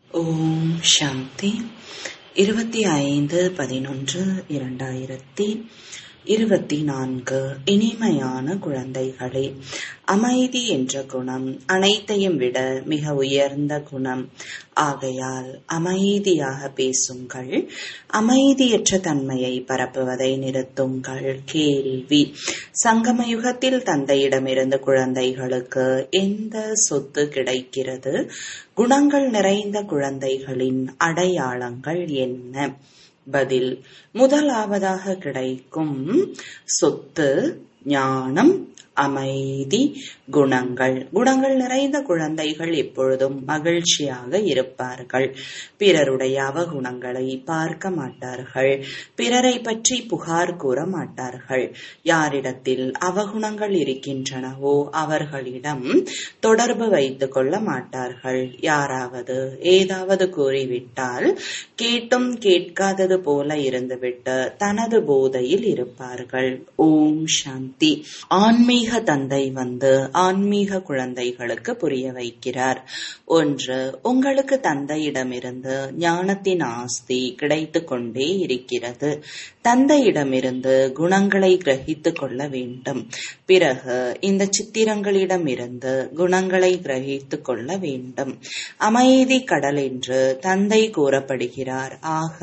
ஓம் சாந்தி இருபத்தி ஐந்து பதினொன்று இரண்டாயிரத்தி இருபத்தி நான்கு இனிமையான குழந்தைகளே அமைதி என்ற குணம் அனைத்தையும் விட மிக உயர்ந்த குணம் ஆகையால் அமைதியாக பேசுங்கள் அமைதியற்ற தன்மையை பரப்புவதை நிறுத்துங்கள் கேள்வி சங்கமயுகத்தில் தந்தையிடமிருந்து குழந்தைகளுக்கு எந்த சொத்து கிடைக்கிறது குணங்கள் நிறைந்த குழந்தைகளின் அடையாளங்கள் என்ன பதில் முதலாவதாக கிடைக்கும் சொத்து ஞானம் அமைதி குணங்கள் குணங்கள் நிறைந்த குழந்தைகள் எப்பொழுதும் மகிழ்ச்சியாக இருப்பார்கள் பிறருடைய அவகுணங்களை பார்க்க மாட்டார்கள் பிறரை பற்றி புகார் கூற மாட்டார்கள் யாரிடத்தில் அவகுணங்கள் இருக்கின்றனவோ அவர்களிடம் தொடர்பு வைத்துக் கொள்ள மாட்டார்கள் யாராவது ஏதாவது கூறிவிட்டால் கேட்டும் கேட்காதது போல இருந்துவிட்டு தனது போதையில் இருப்பார்கள் ஓம் சாந்தி ஆன்மீக தந்தை வந்து ஆன்மீக குழந்தைகளுக்கு புரிய வைக்கிறார் ஒன்று உங்களுக்கு தந்தையிடமிருந்து ஞானத்தின் ஆஸ்தி கிடைத்து கொண்டே இருக்கிறது தந்தையிடமிருந்து குணங்களை கிரகித்து கொள்ள வேண்டும் பிறகு இந்த சித்திரங்களிடமிருந்து குணங்களை கிரகித்து கொள்ள வேண்டும் அமைதி கடல் என்று தந்தை கூறப்படுகிறார் ஆக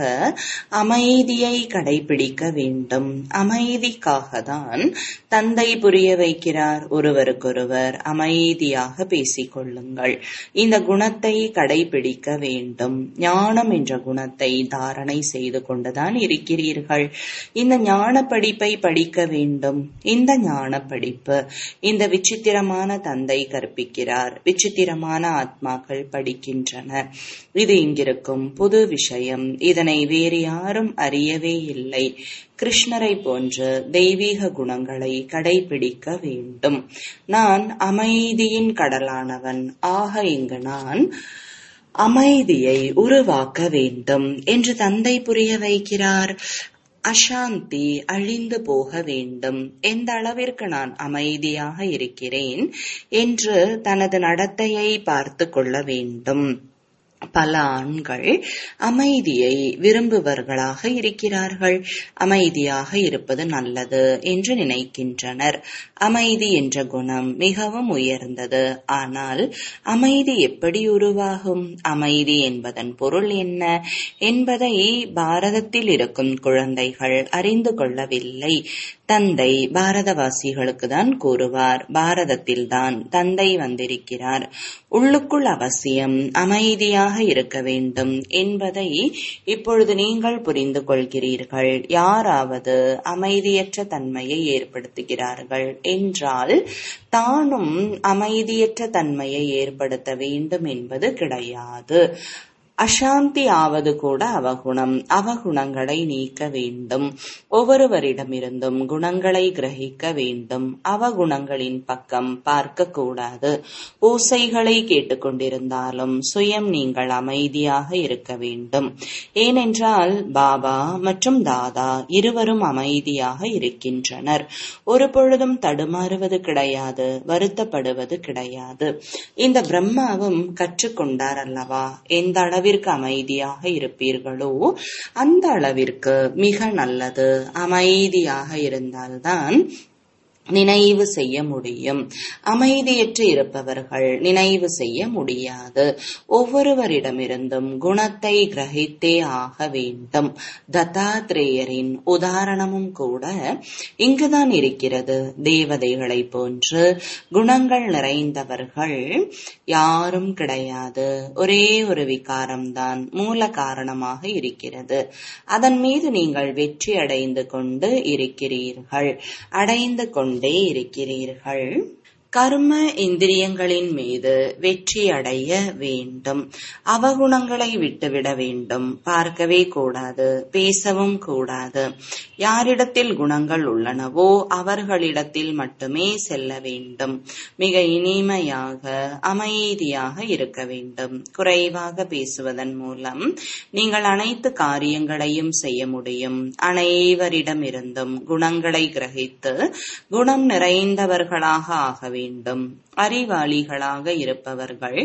அமைதியை கடைபிடிக்க வேண்டும் அமைதிக்காக தான் தந்தை புரிய வைக்கிறார் ஒருவருக்கொருவர் அமைதியாக பேசிக்கொள்ளுங்கள் இந்த குணத்தை கடைபிடிக்க வேண்டும் ஞானம் என்ற குணத்தை தாரணை செய்து கொண்டுதான் இருக்கிறீர்கள் இந்த ஞான படிப்பை படிக்க வேண்டும் இந்த ஞான படிப்பு இந்த விசித்திரமான தந்தை கற்பிக்கிறார் விசித்திரமான ஆத்மாக்கள் படிக்கின்றனர் இது இங்கிருக்கும் புது விஷயம் இதனை வேறு யாரும் அறியவே இல்லை கிருஷ்ணரை போன்று தெய்வீக குணங்களை கடைபிடிக்க வேண்டும் நான் அமைதியின் கடலானவன் ஆக இங்கு நான் அமைதியை உருவாக்க வேண்டும் என்று தந்தை புரிய வைக்கிறார் அசாந்தி அழிந்து போக வேண்டும் எந்த அளவிற்கு நான் அமைதியாக இருக்கிறேன் என்று தனது நடத்தையை பார்த்து கொள்ள வேண்டும் பல ஆண்கள் அமைதியை விரும்புவர்களாக இருக்கிறார்கள் அமைதியாக இருப்பது நல்லது என்று நினைக்கின்றனர் அமைதி என்ற குணம் மிகவும் உயர்ந்தது ஆனால் அமைதி எப்படி உருவாகும் அமைதி என்பதன் பொருள் என்ன என்பதை பாரதத்தில் இருக்கும் குழந்தைகள் அறிந்து கொள்ளவில்லை தந்தை பாரதவாசிகளுக்கு தான் கூறுவார் பாரதத்தில்தான் தந்தை வந்திருக்கிறார் உள்ளுக்குள் அவசியம் அமைதியாக இருக்க வேண்டும் என்பதை இப்பொழுது நீங்கள் புரிந்து கொள்கிறீர்கள் யாராவது அமைதியற்ற தன்மையை ஏற்படுத்துகிறார்கள் என்றால் தானும் அமைதியற்ற தன்மையை ஏற்படுத்த வேண்டும் என்பது கிடையாது அசாந்தி ஆவது கூட அவகுணம் அவகுணங்களை நீக்க வேண்டும் ஒவ்வொருவரிடமிருந்தும் குணங்களை கிரகிக்க வேண்டும் அவகுணங்களின் பக்கம் பார்க்க கூடாது ஓசைகளை கேட்டுக்கொண்டிருந்தாலும் சுயம் நீங்கள் அமைதியாக இருக்க வேண்டும் ஏனென்றால் பாபா மற்றும் தாதா இருவரும் அமைதியாக இருக்கின்றனர் ஒரு பொழுதும் தடுமாறுவது கிடையாது வருத்தப்படுவது கிடையாது இந்த பிரம்மாவும் கற்றுக்கொண்டார் அல்லவா எந்த அளவு அளவிற்கு அமைதியாக இருப்பீர்களோ அந்த அளவிற்கு மிக நல்லது அமைதியாக இருந்தால்தான் நினைவு செய்ய முடியும் அமைதியற்று இருப்பவர்கள் நினைவு செய்ய முடியாது ஒவ்வொருவரிடமிருந்தும் குணத்தை கிரகித்தே ஆக வேண்டும் தத்தாத்ரேயரின் உதாரணமும் கூட இங்குதான் இருக்கிறது தேவதைகளை போன்று குணங்கள் நிறைந்தவர்கள் யாரும் கிடையாது ஒரே ஒரு விகாரம்தான் மூல காரணமாக இருக்கிறது அதன் மீது நீங்கள் வெற்றி அடைந்து கொண்டு இருக்கிறீர்கள் அடைந்து கொண்டு கொண்டே இருக்கிறீர்கள் கர்ம இந்திரியங்களின் மீது வெற்றி அடைய வேண்டும் அவகுணங்களை விட்டுவிட வேண்டும் பார்க்கவே கூடாது பேசவும் கூடாது யாரிடத்தில் குணங்கள் உள்ளனவோ அவர்களிடத்தில் மட்டுமே செல்ல வேண்டும் மிக இனிமையாக அமைதியாக இருக்க வேண்டும் குறைவாக பேசுவதன் மூலம் நீங்கள் அனைத்து காரியங்களையும் செய்ய முடியும் அனைவரிடமிருந்தும் குணங்களை கிரகித்து குணம் நிறைந்தவர்களாக ஆக வேண்டும் அறிவாளிகளாக இருப்பவர்கள்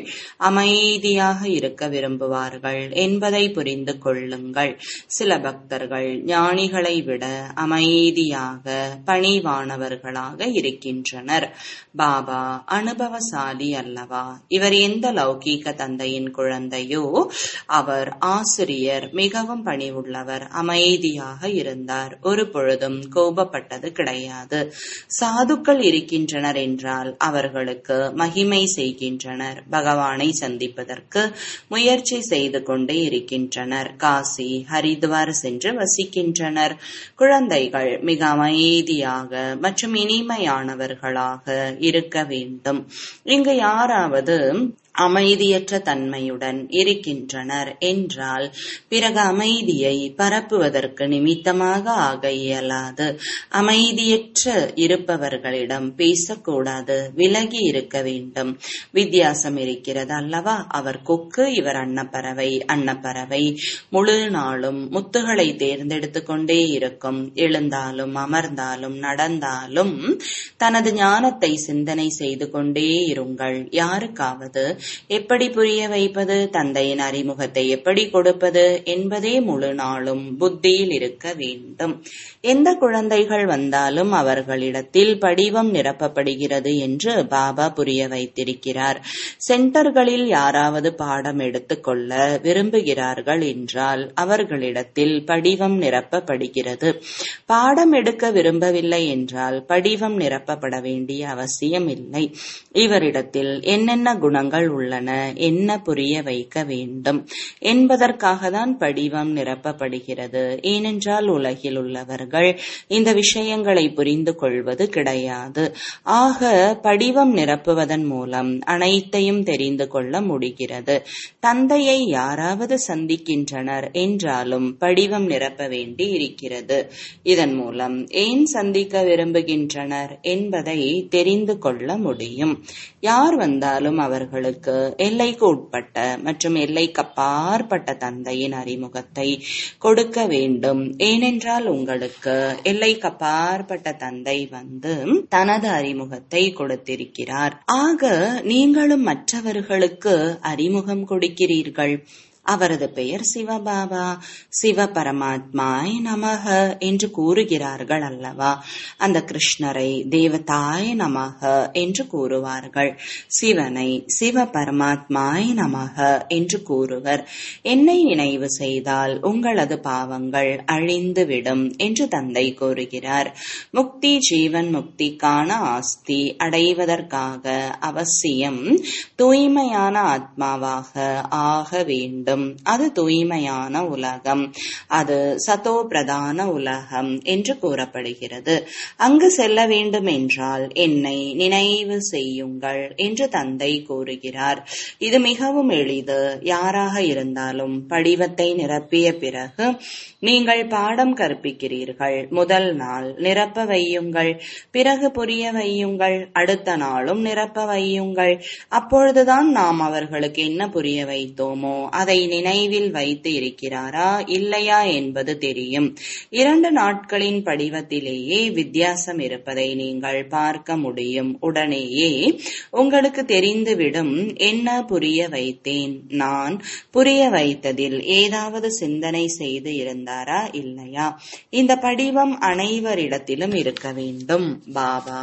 அமைதியாக இருக்க விரும்புவார்கள் என்பதை புரிந்து கொள்ளுங்கள் சில பக்தர்கள் ஞானிகளை விட அமைதியாக பணிவானவர்களாக இருக்கின்றனர் பாபா அனுபவசாலி அல்லவா இவர் எந்த லௌகீக தந்தையின் குழந்தையோ அவர் ஆசிரியர் மிகவும் பணிவுள்ளவர் அமைதியாக இருந்தார் ஒரு பொழுதும் கோபப்பட்டது கிடையாது சாதுக்கள் இருக்கின்றனர் என்றால் அவர்களுக்கு மகிமை செய்கின்றனர் பகவானை சந்திப்பதற்கு முயற்சி செய்து கொண்டே இருக்கின்றனர் காசி ஹரித்வார் சென்று வசிக்கின்றனர் குழந்தைகள் மிக அமைதியாக மற்றும் இனிமையானவர்களாக இருக்க வேண்டும் இங்கு யாராவது அமைதியற்ற தன்மையுடன் இருக்கின்றனர் என்றால் பிறகு அமைதியை பரப்புவதற்கு நிமித்தமாக ஆக இயலாது அமைதியற்ற இருப்பவர்களிடம் பேசக்கூடாது விலகி இருக்க வேண்டும் வித்தியாசம் இருக்கிறது அல்லவா அவர் கொக்கு இவர் அன்னப்பறவை அன்னப்பறவை முழு நாளும் முத்துகளை தேர்ந்தெடுத்து கொண்டே இருக்கும் எழுந்தாலும் அமர்ந்தாலும் நடந்தாலும் தனது ஞானத்தை சிந்தனை செய்து கொண்டே இருங்கள் யாருக்காவது எப்படி புரிய வைப்பது தந்தையின் அறிமுகத்தை எப்படி கொடுப்பது என்பதே முழு நாளும் புத்தியில் இருக்க வேண்டும் எந்த குழந்தைகள் வந்தாலும் அவர்களிடத்தில் படிவம் நிரப்பப்படுகிறது என்று பாபா புரிய வைத்திருக்கிறார் சென்டர்களில் யாராவது பாடம் எடுத்துக்கொள்ள விரும்புகிறார்கள் என்றால் அவர்களிடத்தில் படிவம் நிரப்பப்படுகிறது பாடம் எடுக்க விரும்பவில்லை என்றால் படிவம் நிரப்பப்பட வேண்டிய அவசியம் இல்லை இவரிடத்தில் என்னென்ன குணங்கள் உள்ளன என்ன புரிய வைக்க வேண்டும் என்பதற்காக தான் படிவம் நிரப்பப்படுகிறது ஏனென்றால் உலகில் உள்ளவர்கள் இந்த விஷயங்களை புரிந்து கொள்வது கிடையாது ஆக படிவம் நிரப்புவதன் மூலம் அனைத்தையும் தெரிந்து கொள்ள முடிகிறது தந்தையை யாராவது சந்திக்கின்றனர் என்றாலும் படிவம் நிரப்ப வேண்டி இருக்கிறது இதன் மூலம் ஏன் சந்திக்க விரும்புகின்றனர் என்பதை தெரிந்து கொள்ள முடியும் யார் வந்தாலும் அவர்களுக்கு எல்லைக்கு உட்பட்ட மற்றும் எல்லைக்கு அப்பாற்பட்ட தந்தையின் அறிமுகத்தை கொடுக்க வேண்டும் ஏனென்றால் உங்களுக்கு எல்லைக்கு அப்பாற்பட்ட தந்தை வந்து தனது அறிமுகத்தை கொடுத்திருக்கிறார் ஆக நீங்களும் மற்றவர்களுக்கு அறிமுகம் கொடுக்கிறீர்கள் அவரது பெயர் சிவபாபா சிவ பரமாத்மாய் நமக என்று கூறுகிறார்கள் அல்லவா அந்த கிருஷ்ணரை தேவதாய நமக என்று கூறுவார்கள் சிவனை சிவ பரமாத்மாய் நமக என்று கூறுவர் என்னை நினைவு செய்தால் உங்களது பாவங்கள் அழிந்துவிடும் என்று தந்தை கூறுகிறார் முக்தி ஜீவன் முக்திக்கான ஆஸ்தி அடைவதற்காக அவசியம் தூய்மையான ஆத்மாவாக ஆக வேண்டும் அது தூய்மையான உலகம் அது சதோ பிரதான உலகம் என்று கூறப்படுகிறது அங்கு செல்ல வேண்டும் என்றால் என்னை நினைவு செய்யுங்கள் என்று தந்தை கூறுகிறார் இது மிகவும் எளிது யாராக இருந்தாலும் படிவத்தை நிரப்பிய பிறகு நீங்கள் பாடம் கற்பிக்கிறீர்கள் முதல் நாள் நிரப்ப வையுங்கள் பிறகு புரிய வையுங்கள் அடுத்த நாளும் நிரப்ப வையுங்கள் அப்பொழுதுதான் நாம் அவர்களுக்கு என்ன புரிய வைத்தோமோ அதை நினைவில் வைத்து இருக்கிறாரா இல்லையா என்பது தெரியும் இரண்டு நாட்களின் படிவத்திலேயே வித்தியாசம் இருப்பதை நீங்கள் பார்க்க முடியும் உடனேயே உங்களுக்கு தெரிந்துவிடும் என்ன புரிய வைத்தேன் நான் புரிய வைத்ததில் ஏதாவது சிந்தனை செய்து இருந்தாரா இல்லையா இந்த படிவம் அனைவரிடத்திலும் இருக்க வேண்டும் பாபா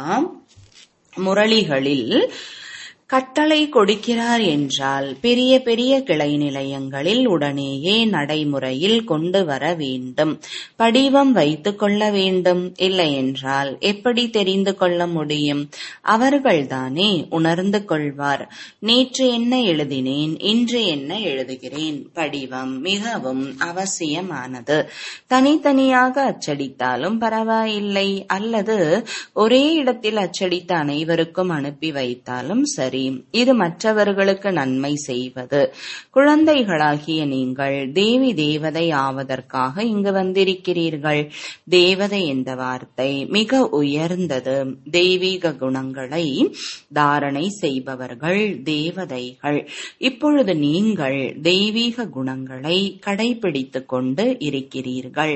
முரளிகளில் கட்டளை கொடுக்கிறார் என்றால் பெரிய பெரிய கிளை நிலையங்களில் உடனேயே நடைமுறையில் கொண்டு வர வேண்டும் படிவம் வைத்துக் கொள்ள வேண்டும் இல்லை என்றால் எப்படி தெரிந்து கொள்ள முடியும் அவர்கள்தானே உணர்ந்து கொள்வார் நேற்று என்ன எழுதினேன் இன்று என்ன எழுதுகிறேன் படிவம் மிகவும் அவசியமானது தனித்தனியாக அச்சடித்தாலும் பரவாயில்லை அல்லது ஒரே இடத்தில் அச்சடித்த அனைவருக்கும் அனுப்பி வைத்தாலும் சரி சரி இது மற்றவர்களுக்கு நன்மை செய்வது குழந்தைகளாகிய நீங்கள் தேவி தேவதை ஆவதற்காக இங்கு வந்திருக்கிறீர்கள் தேவதை என்ற வார்த்தை மிக உயர்ந்தது தெய்வீக குணங்களை தாரணை செய்பவர்கள் தேவதைகள் இப்பொழுது நீங்கள் தெய்வீக குணங்களை கடைபிடித்துக் கொண்டு இருக்கிறீர்கள்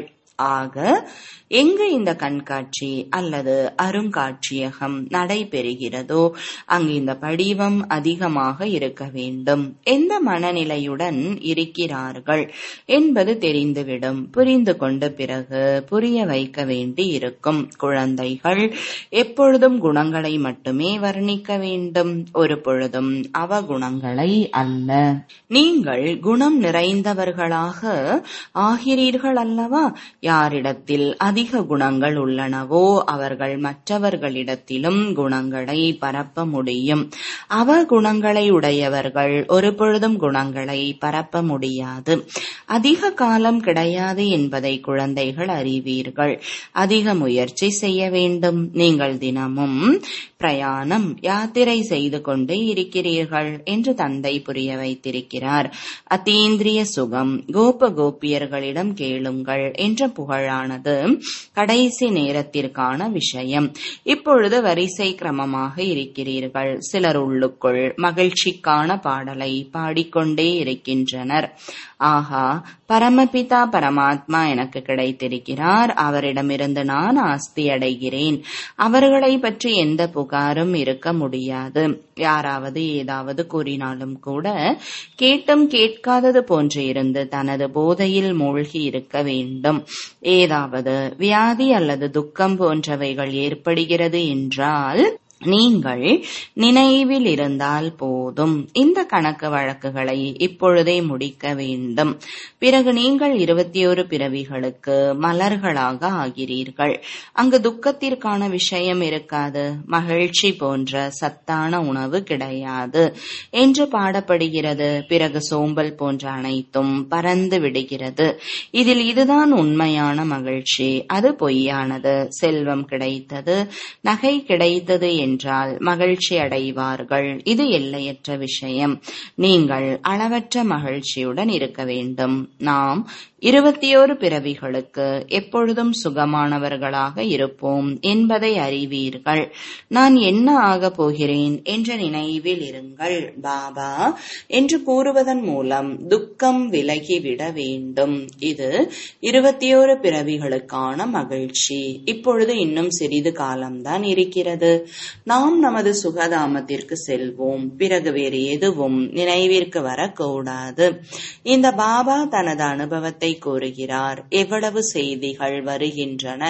ஆக எங்கு இந்த கண்காட்சி அல்லது அருங்காட்சியகம் நடைபெறுகிறதோ அங்கு இந்த படிவம் அதிகமாக இருக்க வேண்டும் எந்த மனநிலையுடன் இருக்கிறார்கள் என்பது தெரிந்துவிடும் புரிந்து கொண்ட பிறகு புரிய வைக்க வேண்டி இருக்கும் குழந்தைகள் எப்பொழுதும் குணங்களை மட்டுமே வர்ணிக்க வேண்டும் ஒரு பொழுதும் அவகுணங்களை அல்ல நீங்கள் குணம் நிறைந்தவர்களாக ஆகிறீர்கள் அல்லவா யாரிடத்தில் அதிக குணங்கள் உள்ளனவோ அவர்கள் மற்றவர்களிடத்திலும் குணங்களை பரப்ப முடியும் அவகுணங்களை உடையவர்கள் ஒரு பொழுதும் குணங்களை பரப்ப முடியாது அதிக காலம் கிடையாது என்பதை குழந்தைகள் அறிவீர்கள் அதிக முயற்சி செய்ய வேண்டும் நீங்கள் தினமும் பிரயாணம் யாத்திரை செய்து கொண்டே இருக்கிறீர்கள் என்று தந்தை புரிய வைத்திருக்கிறார் அத்தீந்திரிய சுகம் கோப கோபியர்களிடம் கேளுங்கள் என்ற புகழானது கடைசி நேரத்திற்கான விஷயம் இப்பொழுது வரிசை கிரமமாக இருக்கிறீர்கள் சிலர் உள்ளுக்குள் மகிழ்ச்சிக்கான பாடலை பாடிக்கொண்டே இருக்கின்றனர் ஆஹா பரமபிதா பரமாத்மா எனக்கு கிடைத்திருக்கிறார் அவரிடமிருந்து நான் ஆஸ்தி அடைகிறேன் அவர்களை பற்றி எந்த புகாரும் இருக்க முடியாது யாராவது ஏதாவது கூறினாலும் கூட கேட்டும் கேட்காதது போன்று இருந்து தனது போதையில் மூழ்கி இருக்க வேண்டும் ஏதாவது வியாதி அல்லது துக்கம் போன்றவைகள் ஏற்படுகிறது என்றால் நீங்கள் நினைவில் இருந்தால் போதும் இந்த கணக்கு வழக்குகளை இப்பொழுதே முடிக்க வேண்டும் பிறகு நீங்கள் இருபத்தி ஒரு பிறவிகளுக்கு மலர்களாக ஆகிறீர்கள் அங்கு துக்கத்திற்கான விஷயம் இருக்காது மகிழ்ச்சி போன்ற சத்தான உணவு கிடையாது என்று பாடப்படுகிறது பிறகு சோம்பல் போன்ற அனைத்தும் பறந்து விடுகிறது இதில் இதுதான் உண்மையான மகிழ்ச்சி அது பொய்யானது செல்வம் கிடைத்தது நகை கிடைத்தது என்றால் மகிழ்ச்சி அடைவார்கள் இது எல்லையற்ற விஷயம் நீங்கள் அளவற்ற மகிழ்ச்சியுடன் இருக்க வேண்டும் நாம் இருபத்தி ஓரு பிறவிகளுக்கு எப்பொழுதும் சுகமானவர்களாக இருப்போம் என்பதை அறிவீர்கள் நான் என்ன ஆகப் போகிறேன் என்ற நினைவில் இருங்கள் பாபா என்று கூறுவதன் மூலம் துக்கம் விலகிவிட வேண்டும் இது இருபத்தி ஓரு பிறவிகளுக்கான மகிழ்ச்சி இப்பொழுது இன்னும் சிறிது காலம்தான் இருக்கிறது நாம் நமது சுகதாமத்திற்கு செல்வோம் பிறகு வேறு எதுவும் நினைவிற்கு வரக்கூடாது இந்த பாபா தனது அனுபவத்தை கூறுகிறார் எவ்வளவு செய்திகள் வருகின்றன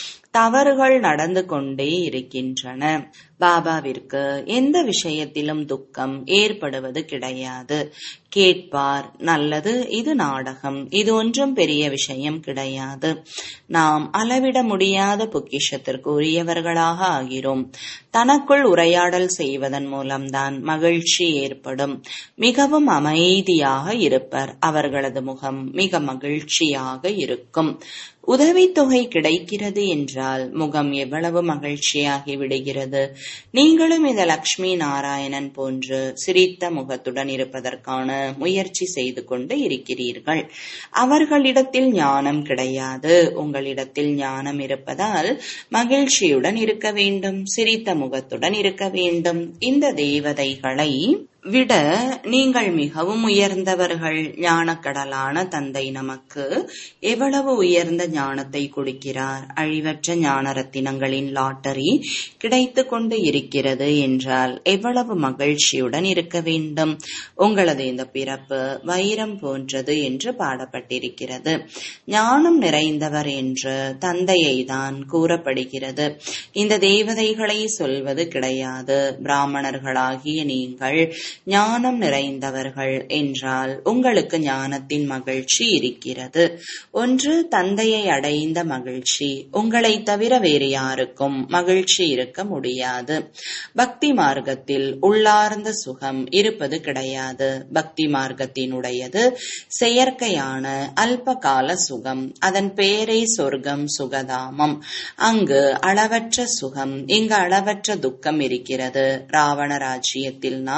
தவறுகள் நடந்து கொண்டே இருக்கின்றன பாபாவிற்கு எந்த விஷயத்திலும் துக்கம் ஏற்படுவது கிடையாது கேட்பார் நல்லது இது நாடகம் இது ஒன்றும் பெரிய விஷயம் கிடையாது நாம் அளவிட முடியாத பொக்கிஷத்திற்கு உரியவர்களாக ஆகிறோம் தனக்குள் உரையாடல் செய்வதன் மூலம்தான் மகிழ்ச்சி ஏற்படும் மிகவும் அமைதியாக இருப்பர் அவர்களது முகம் மிக மகிழ்ச்சியாக இருக்கும் உதவித்தொகை கிடைக்கிறது என்றால் முகம் எவ்வளவு மகிழ்ச்சியாகி விடுகிறது நீங்களும் இந்த லக்ஷ்மி நாராயணன் போன்று சிரித்த முகத்துடன் இருப்பதற்கான முயற்சி செய்து கொண்டு இருக்கிறீர்கள் அவர்களிடத்தில் ஞானம் கிடையாது உங்களிடத்தில் ஞானம் இருப்பதால் மகிழ்ச்சியுடன் இருக்க வேண்டும் சிரித்த முகத்துடன் இருக்க வேண்டும் இந்த தேவதைகளை விட நீங்கள் மிகவும் உயர்ந்தவர்கள் ஞானக்கடலான தந்தை நமக்கு எவ்வளவு உயர்ந்த ஞானத்தை கொடுக்கிறார் அழிவற்ற ஞான ரத்தினங்களின் லாட்டரி கிடைத்து கொண்டு இருக்கிறது என்றால் எவ்வளவு மகிழ்ச்சியுடன் இருக்க வேண்டும் உங்களது இந்த பிறப்பு வைரம் போன்றது என்று பாடப்பட்டிருக்கிறது ஞானம் நிறைந்தவர் என்று தந்தையை தான் கூறப்படுகிறது இந்த தேவதைகளை சொல்வது கிடையாது பிராமணர்களாகிய நீங்கள் ஞானம் நிறைந்தவர்கள் என்றால் உங்களுக்கு ஞானத்தின் மகிழ்ச்சி இருக்கிறது ஒன்று தந்தையை அடைந்த மகிழ்ச்சி உங்களை தவிர வேறு யாருக்கும் மகிழ்ச்சி இருக்க முடியாது பக்தி மார்க்கத்தில் உள்ளார்ந்த சுகம் இருப்பது கிடையாது பக்தி மார்க்கத்தினுடையது செயற்கையான அல்பகால சுகம் அதன் பெயரே சொர்க்கம் சுகதாமம் அங்கு அளவற்ற சுகம் இங்கு அளவற்ற துக்கம் இருக்கிறது ராவண ராஜ்யத்தில் நாம்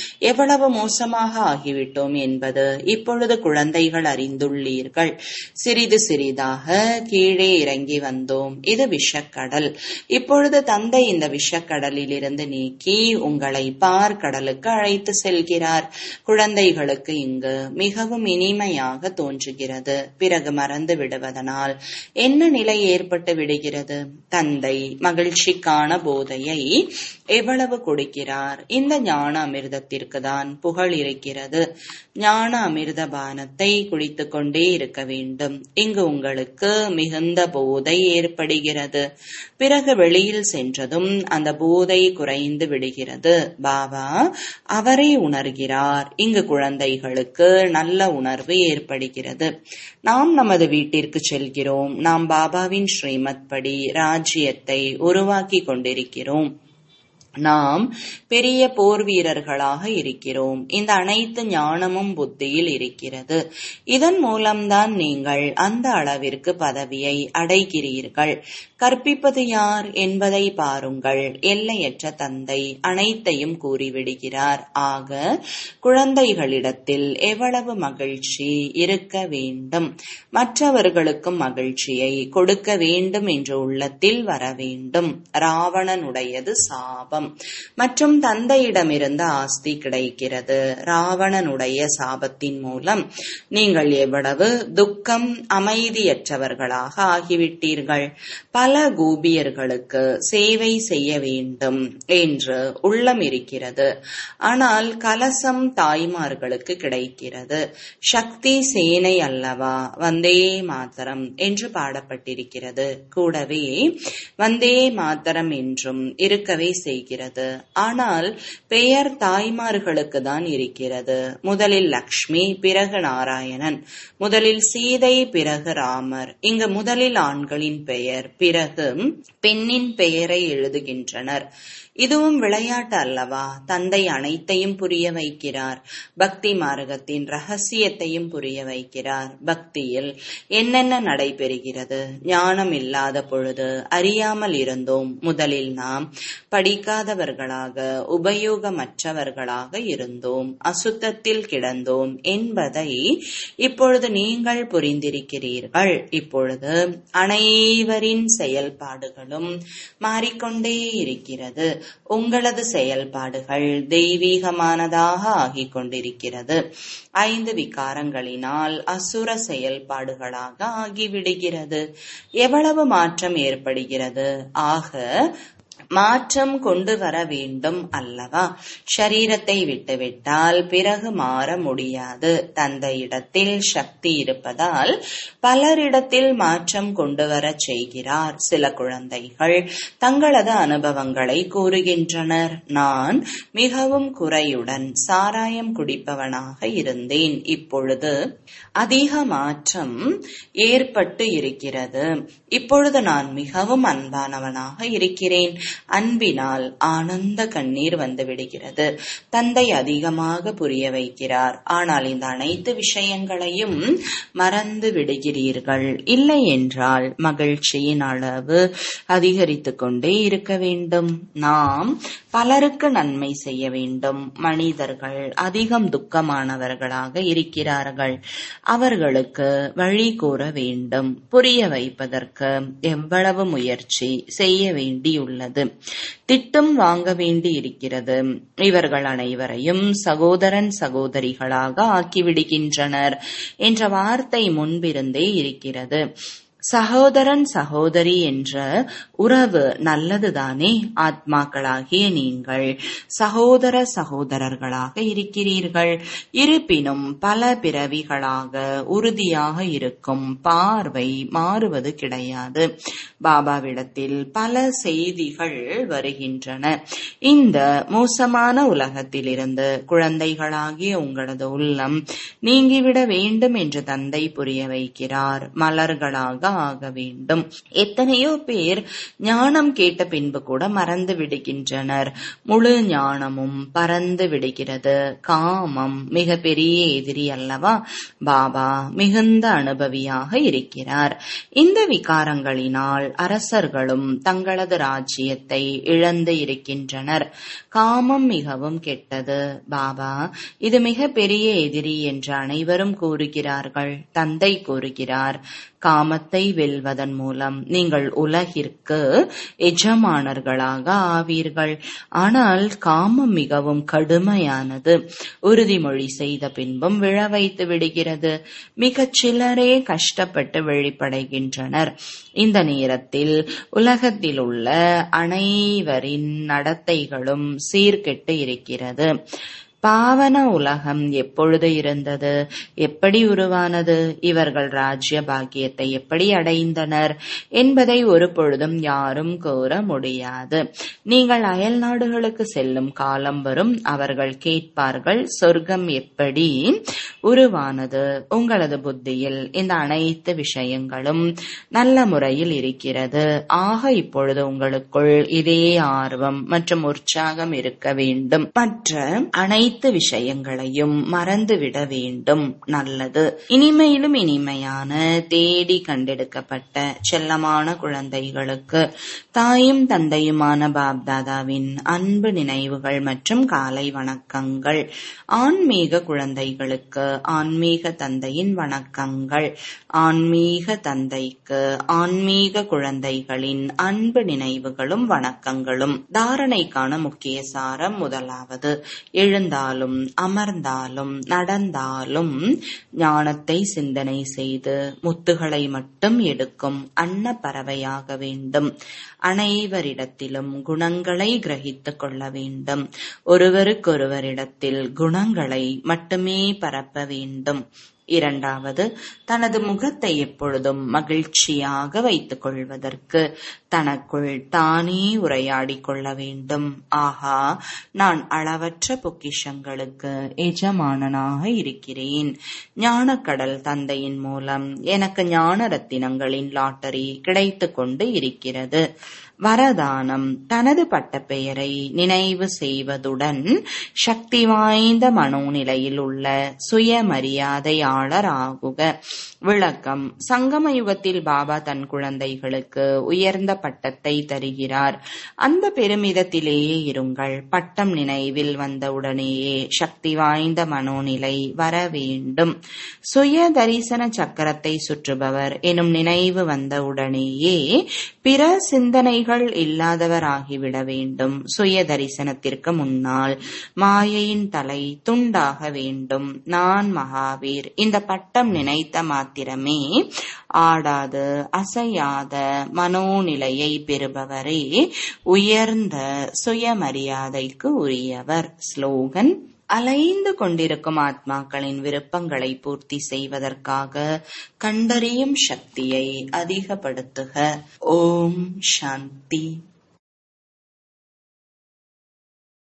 எவ்வளவு மோசமாக ஆகிவிட்டோம் என்பது இப்பொழுது குழந்தைகள் அறிந்துள்ளீர்கள் சிறிது சிறிதாக கீழே இறங்கி வந்தோம் இது விஷக்கடல் இப்பொழுது தந்தை இந்த விஷக்கடலில் இருந்து நீக்கி உங்களை பார் கடலுக்கு அழைத்து செல்கிறார் குழந்தைகளுக்கு இங்கு மிகவும் இனிமையாக தோன்றுகிறது பிறகு மறந்து விடுவதனால் என்ன நிலை ஏற்பட்டு விடுகிறது தந்தை மகிழ்ச்சிக்கான போதையை எவ்வளவு கொடுக்கிறார் இந்த ஞான அமிர்தத்திற்கு தான் புகழ் இருக்கிறது ஞான அமிர்த பானத்தை குடித்துக் கொண்டே இருக்க வேண்டும் இங்கு உங்களுக்கு மிகுந்த போதை ஏற்படுகிறது பிறகு வெளியில் சென்றதும் அந்த போதை குறைந்து விடுகிறது பாபா அவரை உணர்கிறார் இங்கு குழந்தைகளுக்கு நல்ல உணர்வு ஏற்படுகிறது நாம் நமது வீட்டிற்கு செல்கிறோம் நாம் பாபாவின் ஸ்ரீமத் படி ராஜ்யத்தை உருவாக்கி கொண்டிருக்கிறோம் நாம் பெரிய போர் வீரர்களாக இருக்கிறோம் இந்த அனைத்து ஞானமும் புத்தியில் இருக்கிறது இதன் மூலம்தான் நீங்கள் அந்த அளவிற்கு பதவியை அடைகிறீர்கள் கற்பிப்பது யார் என்பதை பாருங்கள் எல்லையற்ற தந்தை அனைத்தையும் கூறிவிடுகிறார் ஆக குழந்தைகளிடத்தில் எவ்வளவு மகிழ்ச்சி இருக்க வேண்டும் மற்றவர்களுக்கும் மகிழ்ச்சியை கொடுக்க வேண்டும் என்ற உள்ளத்தில் வர வேண்டும் ராவணனுடையது சாபம் மற்றும் தந்தையிடமிருந்து ஆஸ்தி கிடைக்கிறது ராவணனுடைய சாபத்தின் மூலம் நீங்கள் எவ்வளவு துக்கம் அமைதியற்றவர்களாக ஆகிவிட்டீர்கள் பல கூபியர்களுக்கு சேவை செய்ய வேண்டும் என்று உள்ளம் இருக்கிறது ஆனால் கலசம் தாய்மார்களுக்கு கிடைக்கிறது சக்தி சேனை அல்லவா வந்தே மாத்தரம் என்று பாடப்பட்டிருக்கிறது கூடவே வந்தே மாத்தரம் என்றும் இருக்கவே செய்கிறது ஆனால் பெயர் தாய்மார்களுக்கு தான் இருக்கிறது முதலில் லக்ஷ்மி பிறகு நாராயணன் முதலில் சீதை பிறகு ராமர் இங்கு முதலில் ஆண்களின் பெயர் பிறகு பெண்ணின் பெயரை எழுதுகின்றனர் இதுவும் விளையாட்டு அல்லவா தந்தை அனைத்தையும் புரிய வைக்கிறார் பக்தி மார்க்கத்தின் ரகசியத்தையும் புரிய வைக்கிறார் பக்தியில் என்னென்ன நடைபெறுகிறது ஞானம் இல்லாத பொழுது அறியாமல் இருந்தோம் முதலில் நாம் படிக்காதவர்களாக உபயோகமற்றவர்களாக இருந்தோம் அசுத்தத்தில் கிடந்தோம் என்பதை இப்பொழுது நீங்கள் புரிந்திருக்கிறீர்கள் இப்பொழுது அனைவரின் செயல்பாடுகளும் மாறிக்கொண்டே இருக்கிறது உங்களது செயல்பாடுகள் தெய்வீகமானதாக ஆகிக் கொண்டிருக்கிறது ஐந்து விகாரங்களினால் அசுர செயல்பாடுகளாக ஆகிவிடுகிறது எவ்வளவு மாற்றம் ஏற்படுகிறது ஆக மாற்றம் கொண்டு வர வேண்டும் அல்லவா ஷரீரத்தை விட்டுவிட்டால் பிறகு மாற முடியாது தந்தையிடத்தில் சக்தி இருப்பதால் பலரிடத்தில் மாற்றம் கொண்டு வர செய்கிறார் சில குழந்தைகள் தங்களது அனுபவங்களை கூறுகின்றனர் நான் மிகவும் குறையுடன் சாராயம் குடிப்பவனாக இருந்தேன் இப்பொழுது அதிக மாற்றம் ஏற்பட்டு இருக்கிறது இப்பொழுது நான் மிகவும் அன்பானவனாக இருக்கிறேன் அன்பினால் ஆனந்த கண்ணீர் வந்து விடுகிறது தந்தை அதிகமாக புரிய வைக்கிறார் ஆனால் இந்த அனைத்து விஷயங்களையும் மறந்து விடுகிறீர்கள் இல்லை என்றால் மகிழ்ச்சியின் அளவு அதிகரித்து கொண்டே இருக்க வேண்டும் நாம் பலருக்கு நன்மை செய்ய வேண்டும் மனிதர்கள் அதிகம் துக்கமானவர்களாக இருக்கிறார்கள் அவர்களுக்கு வழி கூற வேண்டும் புரிய வைப்பதற்கு எவ்வளவு முயற்சி செய்ய வேண்டியுள்ளது திட்டம் வாங்க வேண்டி இருக்கிறது இவர்கள் அனைவரையும் சகோதரன் சகோதரிகளாக ஆக்கிவிடுகின்றனர் என்ற வார்த்தை முன்பிருந்தே இருக்கிறது சகோதரன் சகோதரி என்ற உறவு நல்லதுதானே ஆத்மாக்களாகிய நீங்கள் சகோதர சகோதரர்களாக இருக்கிறீர்கள் இருப்பினும் பல பிறவிகளாக உறுதியாக இருக்கும் பார்வை மாறுவது கிடையாது பாபாவிடத்தில் பல செய்திகள் வருகின்றன இந்த மோசமான உலகத்திலிருந்து குழந்தைகளாகிய உங்களது உள்ளம் நீங்கிவிட வேண்டும் என்று தந்தை புரிய வைக்கிறார் மலர்களாக ஆக வேண்டும் எத்தனையோ பேர் ஞானம் கேட்ட பின்பு கூட மறந்து விடுகின்றனர் முழு ஞானமும் பறந்து விடுகிறது காமம் மிக பெரிய எதிரி அல்லவா பாபா மிகுந்த அனுபவியாக இருக்கிறார் இந்த விகாரங்களினால் அரசர்களும் தங்களது ராஜ்யத்தை இழந்து இருக்கின்றனர் காமம் மிகவும் கெட்டது பாபா இது மிக பெரிய எதிரி என்று அனைவரும் கூறுகிறார்கள் தந்தை கூறுகிறார் காமத்தை வெல்வதன் மூலம் நீங்கள் உலகிற்கு எஜமானர்களாக ஆவீர்கள் ஆனால் காமம் மிகவும் கடுமையானது உறுதிமொழி செய்த பின்பும் விழ வைத்து விடுகிறது மிகச் சிலரே கஷ்டப்பட்டு வெளிப்படைகின்றனர் இந்த நேரத்தில் உலகத்தில் உள்ள அனைவரின் நடத்தைகளும் சீர்கெட்டு இருக்கிறது பாவன உலகம் எப்பொழுது இருந்தது எப்படி உருவானது இவர்கள் ராஜ்ய பாக்கியத்தை எப்படி அடைந்தனர் என்பதை ஒரு பொழுதும் யாரும் கூற முடியாது நீங்கள் அயல் நாடுகளுக்கு செல்லும் காலம் வரும் அவர்கள் கேட்பார்கள் சொர்க்கம் எப்படி உருவானது உங்களது புத்தியில் இந்த அனைத்து விஷயங்களும் நல்ல முறையில் இருக்கிறது ஆக இப்பொழுது உங்களுக்குள் இதே ஆர்வம் மற்றும் உற்சாகம் இருக்க வேண்டும் மற்ற அனைத்து அனைத்து விஷயங்களையும் மறந்துவிட வேண்டும் நல்லது இனிமையிலும் இனிமையான தேடி கண்டெடுக்கப்பட்ட செல்லமான குழந்தைகளுக்கு தாயும் தந்தையுமான பாப்தாதாவின் அன்பு நினைவுகள் மற்றும் காலை வணக்கங்கள் ஆன்மீக குழந்தைகளுக்கு ஆன்மீக தந்தையின் வணக்கங்கள் ஆன்மீக தந்தைக்கு ஆன்மீக குழந்தைகளின் அன்பு நினைவுகளும் வணக்கங்களும் தாரணைக்கான முக்கிய சாரம் முதலாவது எழுந்தால் இருந்தாலும் அமர்ந்தாலும் நடந்தாலும் ஞானத்தை சிந்தனை செய்து முத்துகளை மட்டும் எடுக்கும் அன்ன பறவையாக வேண்டும் அனைவரிடத்திலும் குணங்களை கிரகித்துக் கொள்ள வேண்டும் ஒருவருக்கொருவரிடத்தில் குணங்களை மட்டுமே பரப்ப வேண்டும் இரண்டாவது தனது முகத்தை எப்பொழுதும் மகிழ்ச்சியாக வைத்துக் கொள்வதற்கு தனக்குள் தானே உரையாடிக் கொள்ள வேண்டும் ஆகா நான் அளவற்ற பொக்கிஷங்களுக்கு எஜமானனாக இருக்கிறேன் ஞானக்கடல் தந்தையின் மூலம் எனக்கு ஞான ரத்தினங்களின் லாட்டரி கிடைத்துக் கொண்டு இருக்கிறது வரதானம் தனது பட்டப்பெயரை நினைவு செய்வதுடன் சக்தி வாய்ந்த மனோநிலையில் உள்ள சுயமரியாதையாளர் ஆகுக விளக்கம் சங்கம யுகத்தில் பாபா தன் குழந்தைகளுக்கு உயர்ந்த பட்டத்தை தருகிறார் அந்த பெருமிதத்திலேயே இருங்கள் பட்டம் நினைவில் வந்தவுடனேயே சக்தி வாய்ந்த மனோநிலை வர வேண்டும் சுய தரிசன சக்கரத்தை சுற்றுபவர் எனும் நினைவு வந்தவுடனேயே பிற சிந்தனைகள் இல்லாதவராகிவிட வேண்டும் சுய தரிசனத்திற்கு முன்னால் மாயையின் தலை துண்டாக வேண்டும் நான் மகாவீர் இந்த பட்டம் நினைத்த மாத்திரமே ஆடாது அசையாத மனோநிலையை பெறுபவரே உயர்ந்த சுயமரியாதைக்கு உரியவர் ஸ்லோகன் அலைந்து கொண்டிருக்கும் ஆத்மாக்களின் விருப்பங்களை பூர்த்தி செய்வதற்காக கண்டறியும் சக்தியை அதிகப்படுத்துக ஓம் சாந்தி